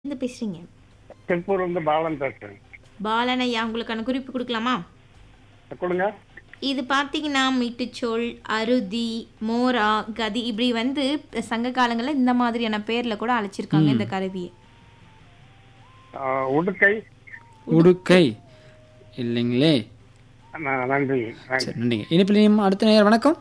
இருந்து பேசுறீங்க திருப்பூர் வந்து பாலன் பேசுறேன் பாலன் ஐயா உங்களுக்கான குறிப்பு கொடுக்கலாமா கொடுங்க இது பார்த்தீங்கன்னா மீட்டுச்சோல் அருதி மோரா கதி இப்படி வந்து சங்க காலங்களில் இந்த மாதிரியான பேர்ல கூட அழைச்சிருக்காங்க இந்த கருவியை ஆ, உடுக்கை உடுக்கை இல்லைங்களே ந- நன்றி நன்றி. சரி நன்றிங்க இனிப்பிலையும் அடுத்த நேரம் வணக்கம்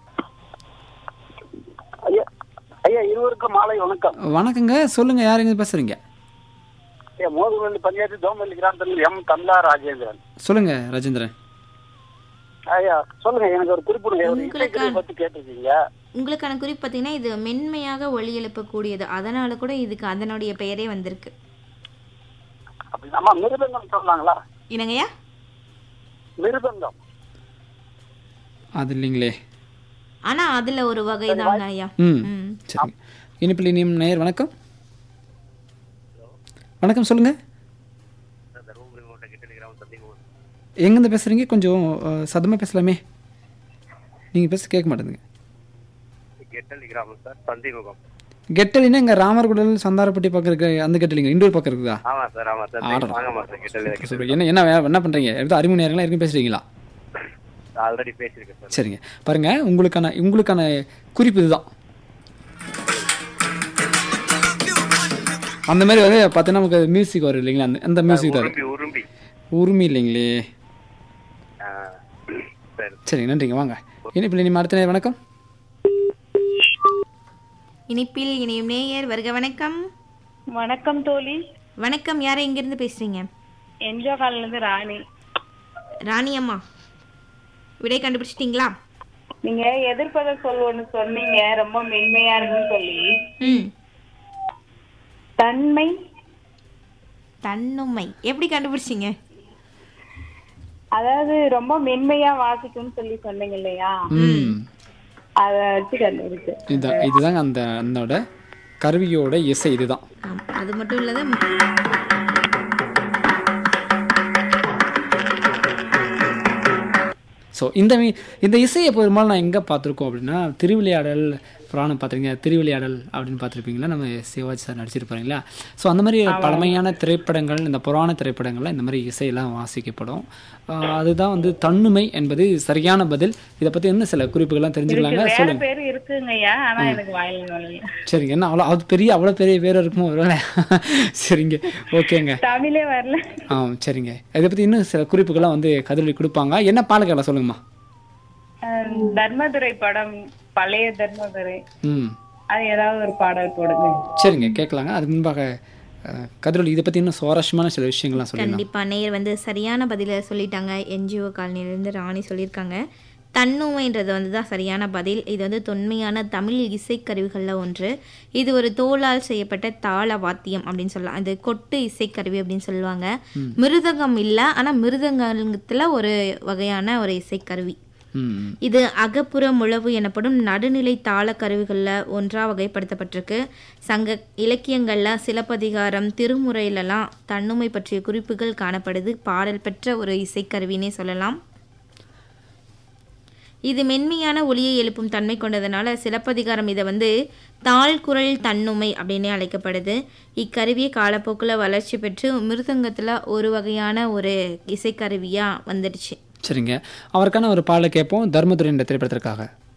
ஐயா ஐயா இருவருக்கும் மாலை வணக்கம் வணக்கங்க சொல்லுங்க யார் எங்க பேசுறீங்க ஐயா மோதுவள்ளி பஞ்சாயத்து தோம்பள்ளி கிராமத்தில் எம் கமலா ராஜேந்திரன் சொல்லுங்க ராஜேந்திரன் ஐயா சொல்லுங்க எனக்கு ஒரு குறிப்பு கொடுங்க. ஒரு உங்களுக்கு- இசைக்கருவி பத்தி கேட்டிருக்கீங்க உங்களுக்கான குறிப்பு பார்த்தீங்கன்னா இது மென்மையாக ஒளி எழுப்பக்கூடியது அதனால கூட இதுக்கு அதனுடைய பெயரே வந்திருக்கு அப்படி அம்மா மிருதங்கம் சொன்னாங்களா என்னங்கய்யா மிருதங்கம் அது இல்லைங்களே ஆனா அதுல ஒரு வகை தாங்க ஐயா ம் ம். சரிங்க இனிப்பில் இனியும் நேயர் வணக்கம் வணக்கம் சொல்லுங்க எங்கேருந்து பேசுறீங்க கொஞ்சம் அஹ், சத்தமா பேசலாமே நீங்க பேச கேட்க மாட்டேங்குங்க கெட்டலி கிராமம் சார் சந்திமுகம் கெட்டலினா இங்க ராமர்குடல் சந்தாரப்பட்டி பக்கம் இருக்கு அந்த கெட்டலிங்க இன்னொரு பக்கம் இருக்குதா ஆமா சார் ஆமா சார் ஆர்டர். வாங்கம்மா சார் கெட்டலி சரி, என்ன என்ன வே- என்ன பண்றீங்க எடுத்து அறிமுக நேரங்களா இருக்கு பேசுறீங்களா ஆல்ரெடி பேசியிருக்கேன் சார் சரிங்க பாருங்க உங்களுக்கான உங்களுக்கான குறிப்பு இதுதான் அந்த மாதிரி வந்து பார்த்தீங்கன்னா நமக்கு மியூசிக் வரும் இல்லைங்களா அந்த அந்த மியூசிக் தான் அது. உரும்பி உரும்பி உரிமை இல்லைங்களே ஆ, சரி சரிங்க நன்றிங்க வாங்க இனிப்பில் இனிமே அடுத்த நேரம் வணக்கம் இனிப்பில் இனியும் நேயர் வருக வணக்கம் வணக்கம் தோழி வணக்கம் யாரை இங்கிருந்து பேசுறீங்க என்ஜோ கால்ல இருந்து ராணி ராணி அம்மா விடை கண்டுபிடிச்சிட்டீங்களா நீங்க எதிர்ப்பத சொல் ஒண்ணு சொன்னீங்க ரொம்ப மென்மையா இருக்குன்னு சொல்லி ம் தன்மை தன்னுமை எப்படி கண்டுபிடிச்சீங்க அதாவது ரொம்ப மென்மையா வாசிக்கும்னு சொல்லி சொன்னீங்க இல்லையா ம் அத வச்சு கண்டுபிடிச்சு இதுதான் இதுதாங்க அந்த அதோட கருவியோட இசை இதுதான் ஆம், அது மட்டும் இல்லாத ஸோ இந்த மீ- இந்த இசையை பெரும்பாலும் நான் எங்கே பார்த்துருக்கோம் அப்படின்னா திருவிளையாடல் புராணம் பார்த்துருங்க திருவிளையாடல் அப்படின்னு பார்த்துருப்பீங்களா நம்ம சிவாஜி சார் நடிச்சிருப்பாருங்களா ஸோ அந்த மாதிரி பழமையான திரைப்படங்கள் இந்த புராண திரைப்படங்கள்ல இந்த மாதிரி இசையெல்லாம் வாசிக்கப்படும் ஆஹ் அதுதான் வந்து தன்னுமை என்பது சரியான பதில் இதை பற்றி இன்னும் சில குறிப்புகள்லாம் தெரிஞ்சுக்கலாங்க வேற சொல்லுங்க பேர் இருக்குங்கய்யா ஆனா எனக்கு வாயில நுழையல சரிங்க என்ன அவ்வளோ அது பெரிய அவ்வளோ பெரிய பேர் இருக்குமோ ஒருவேளை சரிங்க ஓகேங்க தமிழே வரல ஆ சரிங்க இதை பற்றி இன்னும் சில குறிப்புகள்லாம் வந்து கதிரொலி கொடுப்பாங்க என்ன பாலக்கால சொல்லுங்கம்மா அஹ், தர்மதுரை படம் பழைய தர்மதுரை ம் அது ஏதாவது ஒரு பாடல் போடுங்க சரிங்க கேட்கலாங்க அதுக்கு முன்பாக அஹ், கதிரொலி இதை பற்றி இன்னும் சுவாரஸ்யமான சில விஷயங்கள்லாம் சொல்லிடலாம் கண்டிப்பா நேயர் வந்து சரியான பதிலை சொல்லிட்டாங்க என்ஜிஓ காலனிலேருந்து ராணி சொல்லியிருக்காங்க தன்னுமைன்றது வந்து தான் சரியான பதில் இது வந்து தொன்மையான தமிழ் இசைக்கருவிகளில் ஒன்று இது ஒரு தோலால் செய்யப்பட்ட தாள வாத்தியம் அப்படின்னு சொல்லலாம் இது கொட்டு இசைக்கருவி அப்படின்னு சொல்லுவாங்க மிருதங்கம் இல்லை ஆனால் மிருதங்கத்தில் ஒரு வகையான ஒரு இசைக்கருவி ம் இது அகப்புற முழவு எனப்படும் நடுநிலை தாள கருவிகளில் ஒன்றா வகைப்படுத்தப்பட்டிருக்கு சங்க இலக்கியங்களில் சிலப்பதிகாரம் திருமுறையிலலாம் தன்னுமை பற்றிய குறிப்புகள் காணப்படுது பாடல் பெற்ற ஒரு இசைக்கருவினே சொல்லலாம் இது மென்மையான ஒளியை எழுப்பும் தன்மை கொண்டதுனால சிலப்பதிகாரம் இதை வந்து தாழ்குரல் தன்னுமை அப்படின்னே அழைக்கப்படுது இக்கருவியை காலப்போக்கில் வளர்ச்சி பெற்று மிருதங்கத்தில் ஒரு வகையான ஒரு இசைக்கருவியாக வந்துடுச்சு சரிங்க அவருக்கான ஒரு பாடலை கேட்போம் தர்மதுரை என்ற திரைப்படத்திற்காக